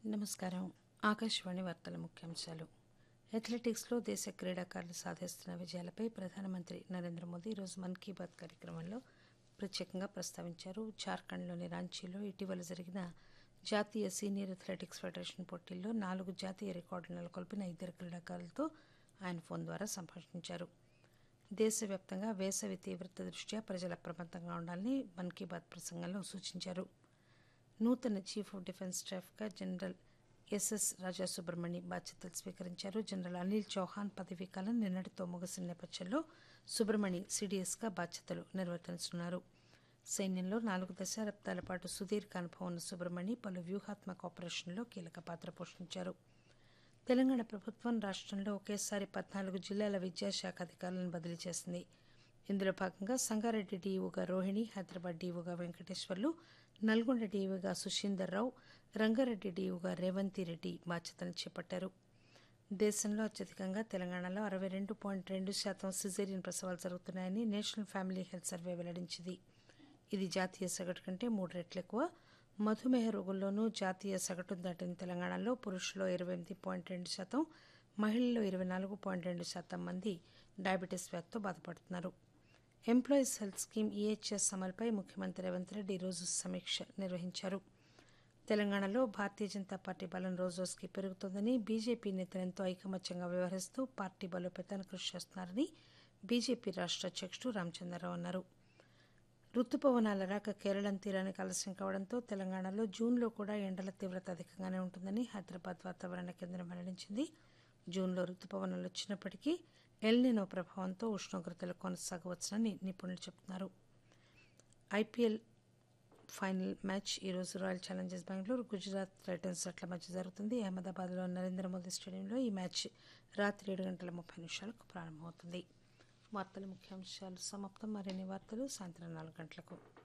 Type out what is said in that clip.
నమస్కారం ఆకాశవాణి వార్తల ముఖ్యాంశాలు అథ్లెటిక్స్లో దేశ క్రీడాకారులు సాధిస్తున్న విజయాలపై ప్రధానమంత్రి నరేంద్ర మోదీ ఈరోజు మన్ కీ బాత్ కార్యక్రమంలో ప్రత్యేకంగా ప్రస్తావించారు జార్ఖండ్లోని రాంచీలో ఇటీవల జరిగిన జాతీయ సీనియర్ అథ్లెటిక్స్ ఫెడరేషన్ పోటీల్లో నాలుగు జాతీయ రికార్డులు నెలకొల్పిన ఇద్దరు క్రీడాకారులతో ఆయన ఫోన్ ద్వారా సంభాషించారు దేశవ్యాప్తంగా వేసవి తీవ్రత దృష్ట్యా ప్రజలు అప్రమత్తంగా ఉండాలని మన్ కీ బాత్ ప్రసంగంలో సూచించారు నూతన చీఫ్ ఆఫ్ డిఫెన్స్ స్టాఫ్గా జనరల్ ఎస్ఎస్ రాజా సుబ్రహ్మణి బాధ్యతలు స్వీకరించారు జనరల్ అనిల్ చౌహాన్ పదవీ కాలం నిన్నటితో ముగిసిన నేపథ్యంలో సుబ్రహ్మణి సిడిఎస్గా బాధ్యతలు నిర్వర్తించనున్నారు సైన్యంలో నాలుగు దశాబ్దాల పాటు సుదీర్ఘ అనుభవం ఉన్న సుబ్రహ్మణి పలు వ్యూహాత్మక ఆపరేషన్లో కీలక పాత్ర పోషించారు తెలంగాణ ప్రభుత్వం రాష్టంలో ఒకేసారి పద్నాలుగు జిల్లాల విద్యాశాఖ అధికారులను బదిలీ చేసింది ఇందులో భాగంగా సంగారెడ్డి డీఈఓగా రోహిణి హైదరాబాద్ డీఈఓగా వెంకటేశ్వర్లు నల్గొండ డీఈఓగా సుశీందర్ రావు రంగారెడ్డి డీఈఓగా రేవంతి రెడ్డి బాధ్యతలు చేపట్టారు దేశంలో అత్యధికంగా తెలంగాణలో అరవై రెండు పాయింట్ రెండు శాతం సిజేరియన్ ప్రసవాలు జరుగుతున్నాయని నేషనల్ ఫ్యామిలీ హెల్త్ సర్వే వెల్లడించింది ఇది జాతీయ సగటు కంటే మూడు రెట్లు ఎక్కువ మధుమేహ రోగుల్లోనూ జాతీయ సగటును దాటిన తెలంగాణలో పురుషుల్లో ఇరవై ఎనిమిది పాయింట్ రెండు శాతం మహిళల్లో ఇరవై నాలుగు పాయింట్ రెండు శాతం మంది డయాబెటీస్ వ్యాధితో బాధపడుతున్నారు ఎంప్లాయీస్ హెల్త్ స్కీమ్ ఈహెచ్ఎస్ అమలుపై ముఖ్యమంత్రి రేవంత్ రెడ్డి ఈరోజు సమీక్ష నిర్వహించారు తెలంగాణలో భారతీయ జనతా పార్టీ బలం రోజురోజుకి పెరుగుతోందని బీజేపీ నేతలు ఎంతో ఐకమత్యంగా వ్యవహరిస్తూ పార్టీ బలోపేతానికి కృషి చేస్తున్నారని బీజేపీ రాష్ట అధ్యక్షుడు రామచంద్రరావు అన్నారు రుతుపవనాల రాక కేరళం తీరానికి ఆలస్యం కావడంతో తెలంగాణలో జూన్లో కూడా ఎండల తీవ్రత అధికంగానే ఉంటుందని హైదరాబాద్ వాతావరణ కేంద్రం వెల్లడించింది జూన్లో రుతుపవనాలు వచ్చినప్పటికీ ఎల్నినో ప్రభావంతో ఉష్ణోగ్రతలు కొనసాగవచ్చునని నిపుణులు చెబుతున్నారు ఐపీఎల్ ఫైనల్ మ్యాచ్ ఈరోజు royal challengers Bengaluru Gujarat titans జట్ల మధ్య జరుగుతుంది అహ్మదాబాద్లో నరేంద్ర మోదీ స్టేడియంలో ఈ మ్యాచ్ రాత్రి ఏడు గంటల ముప్పై నిమిషాలకు ప్రారంభమవుతుంది వార్తల ముఖ్యాంశాలు సమాప్తం మరిన్ని వార్తలు సాయంత్రం నాలుగు గంటలకు